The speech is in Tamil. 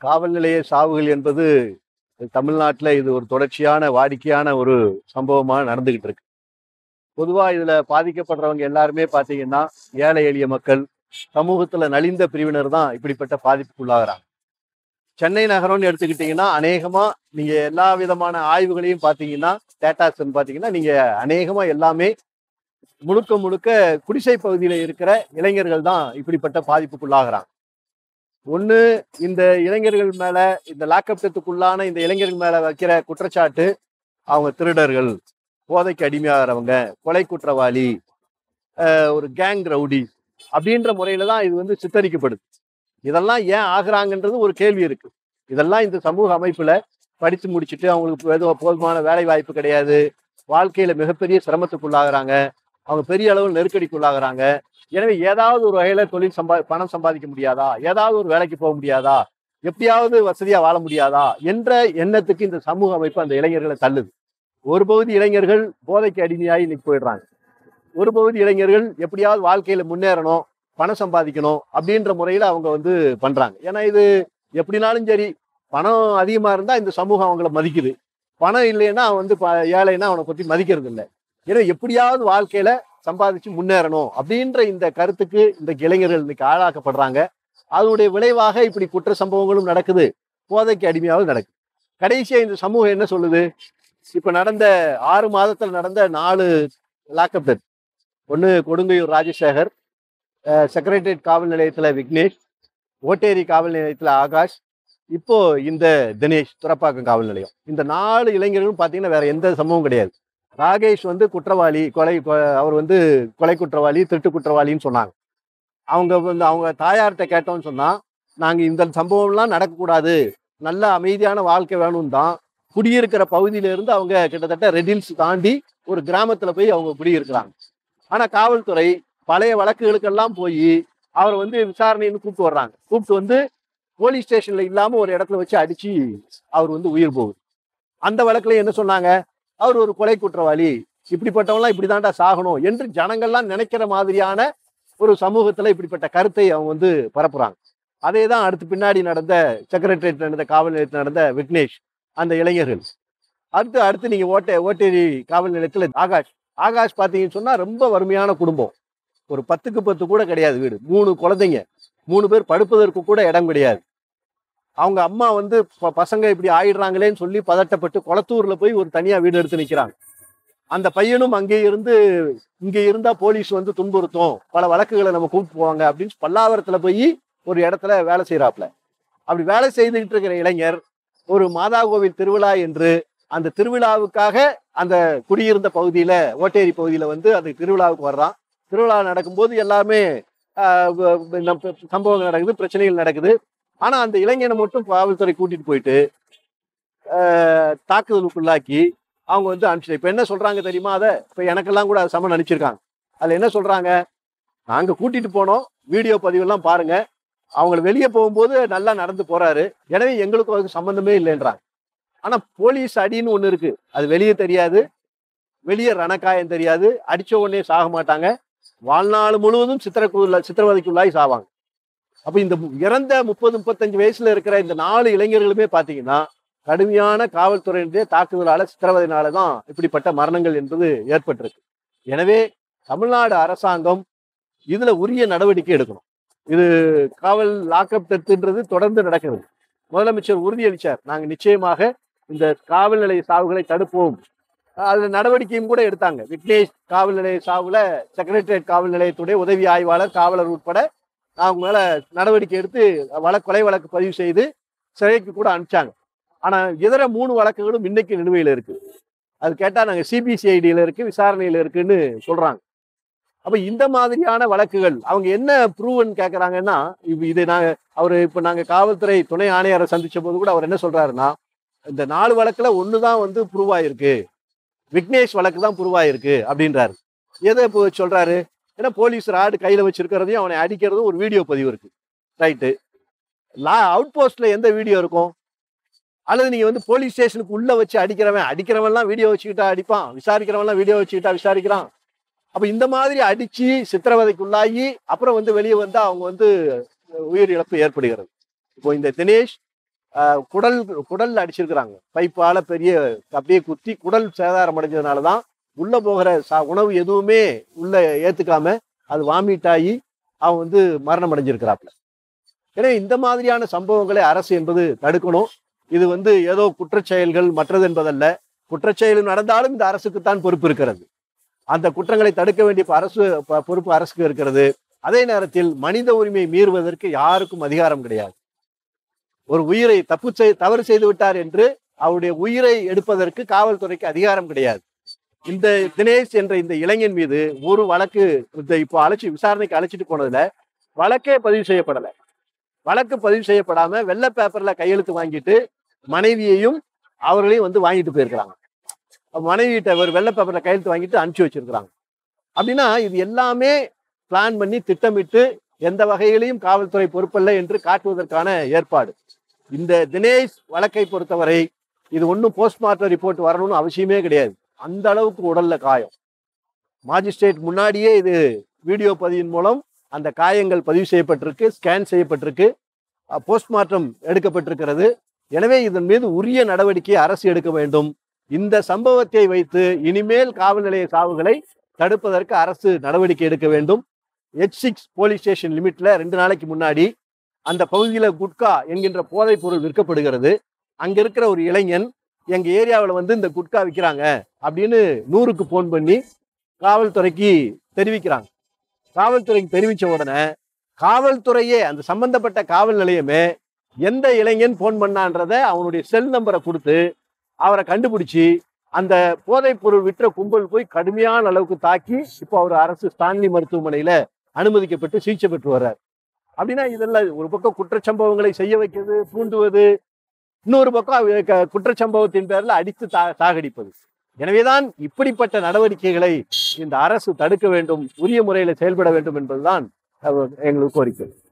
காவல் நிலைய சாவுகள் என்பது தமிழ்நாட்டில் இது ஒரு தொடர்ச்சியான வாடிக்கையான ஒரு சம்பவமா நடந்துகிட்டு இருக்கு பொதுவா இதுல பாதிக்கப்படுறவங்க எல்லாருமே பாத்தீங்கன்னா ஏழை எளிய மக்கள் சமூகத்துல நலிந்த பிரிவினர் தான் இப்படிப்பட்ட பாதிப்புக்குள்ளாகிறாங்க சென்னை நகரம்னு எடுத்துக்கிட்டீங்கன்னா அநேகமா நீங்க எல்லா விதமான ஆய்வுகளையும் பார்த்தீங்கன்னா டேட்டாஸ் பார்த்தீங்கன்னா நீங்க அநேகமா எல்லாமே முழுக்க முழுக்க குடிசை பகுதியில இருக்கிற இளைஞர்கள் தான் இப்படிப்பட்ட பாதிப்புக்குள்ளாகிறாங்க ஒண்ணு இந்த இளைஞர்கள் மேல இந்த லாக்அப் டெத்துக்குள்ளான இந்த இளைஞர்கள் மேல வைக்கிற குற்றச்சாட்டு அவங்க திருடர்கள் போதைக்கு அடிமையாகிறவங்க கொலை குற்றவாளி அஹ் ஒரு கேங் ரவுடி அப்படின்ற முறையில தான் இது வந்து சித்தரிக்கப்படுது இதெல்லாம் ஏன் ஆகுறாங்கன்றது ஒரு கேள்வி இருக்கு இதெல்லாம் இந்த சமூக அமைப்புல படித்து முடிச்சுட்டு அவங்களுக்கு ஏதோ போதுமான வேலை வாய்ப்பு கிடையாது வாழ்க்கையில மிகப்பெரிய சிரமத்துக்குள்ளாகிறாங்க அவங்க பெரிய அளவில் நெருக்கடிக்குள்ளாகிறாங்க எனவே ஏதாவது ஒரு வகையில தொழில் சம்பா பணம் சம்பாதிக்க முடியாதா ஏதாவது ஒரு வேலைக்கு போக முடியாதா எப்படியாவது வசதியா வாழ முடியாதா என்ற எண்ணத்துக்கு இந்த சமூக அமைப்பு அந்த இளைஞர்களை தள்ளுது ஒரு பகுதி இளைஞர்கள் போதைக்கு அடிமையாகி இன்னைக்கு போயிடுறாங்க ஒரு பகுதி இளைஞர்கள் எப்படியாவது வாழ்க்கையில முன்னேறணும் பணம் சம்பாதிக்கணும் அப்படின்ற முறையில அவங்க வந்து பண்றாங்க ஏன்னா இது எப்படினாலும் சரி பணம் அதிகமா இருந்தா இந்த சமூகம் அவங்கள மதிக்குது பணம் இல்லைன்னா அவன் வந்து ப- ஏழைன்னா அவனை பத்தி மதிக்கிறது இல்லை ஏன்னா எப்படியாவது வாழ்க்கையில சம்பாதிச்சு முன்னேறணும் அப்படின்ற இந்த கருத்துக்கு இந்த இளைஞர்கள் இன்னைக்கு ஆளாக்கப்படுறாங்க அதனுடைய விளைவாக இப்படி குற்ற சம்பவங்களும் நடக்குது போதைக்கு அடிமையாவது நடக்குது கடைசியா இந்த சமூகம் என்ன சொல்லுது இப்ப நடந்த ஆறு மாதத்துல நடந்த நாலு லாக்அப் டெத் ஒன்று கொடுங்கையூர் ராஜசேகர் செக்ரட்டரியேட் காவல் நிலையத்துல விக்னேஷ் ஓட்டேரி காவல் நிலையத்துல ஆகாஷ் இப்போ இந்த தினேஷ் துறப்பாக்கம் காவல் நிலையம் இந்த நாலு இளைஞர்களும் பார்த்தீங்கன்னா வேற எந்த சம்பவம் கிடையாது ராகேஷ் வந்து குற்றவாளி கொலை கொ- அவர் வந்து கொலை குற்றவாளி திருட்டு குற்றவாளின்னு சொன்னாங்க அவங்க வந்து அவங்க தாயார்கிட்ட கேட்டோம்னு சொன்னா நாங்க இந்த சம்பவம்லாம் நடக்கக்கூடாது நல்ல அமைதியான வாழ்க்கை வேணும் தான் குடியிருக்கிற பகுதியில இருந்து அவங்க கிட்டத்தட்ட ரெடில்ஸ் தாண்டி ஒரு கிராமத்துல போய் அவங்க குடியிருக்கிறாங்க ஆனா காவல்துறை பழைய வழக்குகளுக்கெல்லாம் போய் அவரை வந்து விசாரணைன்னு கூப்பிட்டு வர்றாங்க கூப்பிட்டு வந்து போலீஸ் ஸ்டேஷன்ல இல்லாம ஒரு இடத்துல வச்சு அடிச்சு அவர் வந்து உயிர் போகுது அந்த வழக்குல என்ன சொன்னாங்க அவர் ஒரு கொலை குற்றவாளி இப்படிப்பட்டவங்களாம் இப்படிதான்டா சாகணும் என்று ஜனங்கள்லாம் நினைக்கிற மாதிரியான ஒரு சமூகத்துல இப்படிப்பட்ட கருத்தை அவங்க வந்து பரப்புறாங்க அதே தான் அடுத்து பின்னாடி நடந்த செக்ரட்டரியேட் நடந்த காவல் நிலையத்தில் நடந்த விக்னேஷ் அந்த இளைஞர்கள் அடுத்து அடுத்து நீங்க ஓட்டை ஓட்டேரி காவல் நிலையத்துல ஆகாஷ் ஆகாஷ் பார்த்தீங்கன்னு சொன்னா ரொம்ப வறுமையான குடும்பம் ஒரு பத்துக்கு பத்து கூட கிடையாது வீடு மூணு குழந்தைங்க மூணு பேர் படுப்பதற்கு கூட இடம் கிடையாது அவங்க அம்மா வந்து ப- பசங்க இப்படி ஆயிடுறாங்களேன்னு சொல்லி பதட்டப்பட்டு குளத்தூர்ல போய் ஒரு தனியா வீடு எடுத்து நிக்கிறாங்க அந்த பையனும் அங்கே இருந்து இங்க இருந்தா போலீஸ் வந்து துன்புறுத்தும் பல வழக்குகளை நம்ம கூப்பிட்டு போவாங்க அப்படின்னு பல்லாவரத்துல போய் ஒரு இடத்துல வேலை செய்யறாப்ல அப்படி வேலை செய்துகிட்டு இருக்கிற இளைஞர் ஒரு மாதா கோவில் திருவிழா என்று அந்த திருவிழாவுக்காக அந்த குடியிருந்த பகுதியில ஓட்டேரி பகுதியில வந்து அந்த திருவிழாவுக்கு வர்றான் திருவிழா நடக்கும்போது எல்லாமே ஆஹ் வ- வ- நம்ம சம்பவங்கள் நடக்குது பிரச்சனைகள் நடக்குது ஆனா அந்த இளைஞனை மட்டும் காவல்துறை கூட்டிட்டு போயிட்டு ஆஹ் தாக்குதலுக்குள்ளாக்கி அவங்க வந்து அனுப்பிச்சு இப்ப என்ன சொல்றாங்க தெரியுமா அதை இப்ப எனக்கெல்லாம் கூட அது சமன் அனுப்பிச்சிருக்காங்க அதுல என்ன சொல்றாங்க நாங்க கூட்டிட்டு போனோம் வீடியோ பதிவெல்லாம் பாருங்க அவங்க வெளியே போகும்போது நல்லா நடந்து போறாரு எனவே எங்களுக்கும் அதுக்கு சம்பந்தமே இல்லைன்றாங்க ஆனா போலீஸ் அடின்னு ஒண்ணு இருக்கு அது வெளியே தெரியாது வெளியே ரணக்காயம் தெரியாது அடிச்ச உடனே சாக மாட்டாங்க வாழ்நாள் முழுவதும் சித்திரக்குள்ள சித்திரவதைக்குள்ளாய் சாவாங்க அப்ப இந்த மு- இறந்த முப்பது முப்பத்தஞ்சு வயசுல இருக்கிற இந்த நாலு இளைஞர்களுமே பாத்தீங்கன்னா கடுமையான காவல்துறையினுடைய தாக்குதலால சித்திரவதையினால தான் இப்படிப்பட்ட மரணங்கள் என்பது ஏற்பட்டிருக்கு எனவே தமிழ்நாடு அரசாங்கம் இதுல உரிய நடவடிக்கை எடுக்கணும் இது காவல் லாக்அப் டெத்துன்றது தொடர்ந்து நடக்கிறது முதலமைச்சர் உறுதியளிச்சார் நாங்க நிச்சயமாக இந்த காவல் நிலைய சாவுகளை தடுப்போம் அதுல நடவடிக்கையும் கூட எடுத்தாங்க விக்னேஷ் காவல் நிலைய சாவுல செக்ரட்டரியேட் காவல் நிலையத்துடைய உதவி ஆய்வாளர் காவலர் உட்பட அவங்க மேல நடவடிக்கை எடுத்து வழக்கு கொலை வழக்கு பதிவு செய்து சிறைக்கு கூட அனுப்பிச்சாங்க ஆனா இதர மூணு வழக்குகளும் இன்னைக்கு நிலுவையில் இருக்கு அது கேட்டா நாங்க சிபிசிஐடியில இருக்கு விசாரணையில இருக்குன்னு சொல்றாங்க அப்ப இந்த மாதிரியான வழக்குகள் அவங்க என்ன ப்ரூவன் கேக்குறாங்கன்னா இப்ப இது நாங்க அவரு இப்ப நாங்க காவல்துறை துணை ஆணையரை சந்திச்ச போது கூட அவர் என்ன சொல்றாருன்னா இந்த நாலு வழக்குல ஒண்ணுதான் வந்து ப்ரூவ் ஆயிருக்கு விக்னேஷ் வழக்கு தான் ப்ரூவ் ஆயிருக்கு அப்படின்றாரு எதை இப்போ சொல்றாரு ஏன்னா போலீஸ் ராடு கையில வச்சிருக்கிறதையும் அவனை அடிக்கிறதும் ஒரு வீடியோ பதிவு இருக்கு ரைட்டு லா அவுட் போஸ்ட்ல எந்த வீடியோ இருக்கும் அல்லது நீங்க வந்து போலீஸ் ஸ்டேஷனுக்கு உள்ள வச்சு அடிக்கிறவன் அடிக்கிறவன்லாம் வீடியோ வச்சுக்கிட்டா அடிப்பான் விசாரிக்கிறவன்லாம் வீடியோ வச்சுக்கிட்டா விசாரிக்கிறான் அப்ப இந்த மாதிரி அடிச்சு சித்திரவதைக்குள்ளாகி அப்புறம் வந்து வெளியே வந்தா அவங்க வந்து உயிர் இழப்பு ஏற்படுகிறது இப்போ இந்த தினேஷ் ஆஹ், குடல் குடல்ல அடிச்சிருக்கிறாங்க பைப்பால பெரிய அப்படியே குத்தி குடல் சேதாரம் அடைஞ்சதுனால தான் உள்ள போகிற சா உணவு எதுவுமே உள்ள ஏத்துக்காம அது வாமிட் ஆகி அவன் வந்து மரணம் அடைஞ்சிருக்கிறாப்ல எனவே இந்த மாதிரியான சம்பவங்களை அரசு என்பது தடுக்கணும் இது வந்து ஏதோ குற்றச்செயல்கள் மற்றது என்பதல்ல குற்றச்செயல் நடந்தாலும் இந்த அரசுக்குத்தான் பொறுப்பு இருக்கிறது அந்த குற்றங்களை தடுக்க வேண்டிய அரசு ப- பொறுப்பு அரசுக்கு இருக்கிறது அதே நேரத்தில் மனித உரிமை மீறுவதற்கு யாருக்கும் அதிகாரம் கிடையாது ஒரு உயிரை தப்பு செய் தவறு செய்து விட்டார் என்று அவருடைய உயிரை எடுப்பதற்கு காவல்துறைக்கு அதிகாரம் கிடையாது இந்த தினேஷ் என்ற இந்த இளைஞன் மீது ஒரு வழக்கு இந்த இப்போ அழைச்சி விசாரணைக்கு அழைச்சிட்டு போனதுல வழக்கே பதிவு செய்யப்படலை வழக்கு பதிவு செய்யப்படாம வெள்ளை பேப்பர்ல கையெழுத்து வாங்கிட்டு மனைவியையும் அவர்களையும் வந்து வாங்கிட்டு போயிருக்கிறாங்க மனைவிட்ட ஒரு வெள்ளை பேப்பர்ல கையெழுத்து வாங்கிட்டு அனுப்பிச்சு வச்சிருக்கிறாங்க அப்படின்னா இது எல்லாமே பிளான் பண்ணி திட்டமிட்டு எந்த வகையிலையும் காவல்துறை பொறுப்பல்ல என்று காட்டுவதற்கான ஏற்பாடு இந்த தினேஷ் வழக்கை பொறுத்தவரை இது ஒன்றும் போஸ்ட்மார்ட்டம் ரிப்போர்ட் வரணும்னு அவசியமே கிடையாது அந்த அளவுக்கு உடல்ல காயம் மாஜிஸ்ட்ரேட் முன்னாடியே இது வீடியோ பதிவின் மூலம் அந்த காயங்கள் பதிவு செய்யப்பட்டிருக்கு ஸ்கேன் செய்யப்பட்டிருக்கு போஸ்ட்மார்ட்டம் எடுக்கப்பட்டிருக்கிறது எனவே இதன் மீது உரிய நடவடிக்கை அரசு எடுக்க வேண்டும் இந்த சம்பவத்தை வைத்து இனிமேல் காவல் நிலைய சாவுகளை தடுப்பதற்கு அரசு நடவடிக்கை எடுக்க வேண்டும் எச் சிக்ஸ் போலீஸ் ஸ்டேஷன் லிமிட்ல ரெண்டு நாளைக்கு முன்னாடி அந்த பகுதியில் குட்கா என்கின்ற போதைப் பொருள் விற்கப்படுகிறது அங்க இருக்கிற ஒரு இளைஞன் எங்க ஏரியாவில் வந்து இந்த குட்கா விற்கிறாங்க அப்படின்னு நூறுக்கு ஃபோன் பண்ணி காவல்துறைக்கு தெரிவிக்கிறாங்க காவல்துறைக்கு தெரிவிச்ச உடனே காவல்துறையே அந்த சம்பந்தப்பட்ட காவல் நிலையமே எந்த இளைஞன் ஃபோன் பண்ணான்றத அவனுடைய செல் நம்பரை கொடுத்து அவரை கண்டுபிடிச்சி அந்த போதைப் பொருள் விற்ற கும்பல் போய் கடுமையான அளவுக்கு தாக்கி இப்போ அவர் அரசு ஸ்டான்லி மருத்துவமனையில அனுமதிக்கப்பட்டு சிகிச்சை பெற்று வர்றார் அப்படின்னா இதெல்லாம் ஒரு பக்கம் குற்றச்சம்பவங்களை செய்ய வைக்கிறது தூண்டுவது இன்னொரு பக்கம் அவ- க- குற்றச்சம்பவத்தின் பேர்ல அடித்து தா சாகடிப்பது எனவேதான் இப்படிப்பட்ட நடவடிக்கைகளை இந்த அரசு தடுக்க வேண்டும் உரிய முறையில் செயல்பட வேண்டும் என்பதுதான் அஹ், எங்களுக்கு கோரிக்கை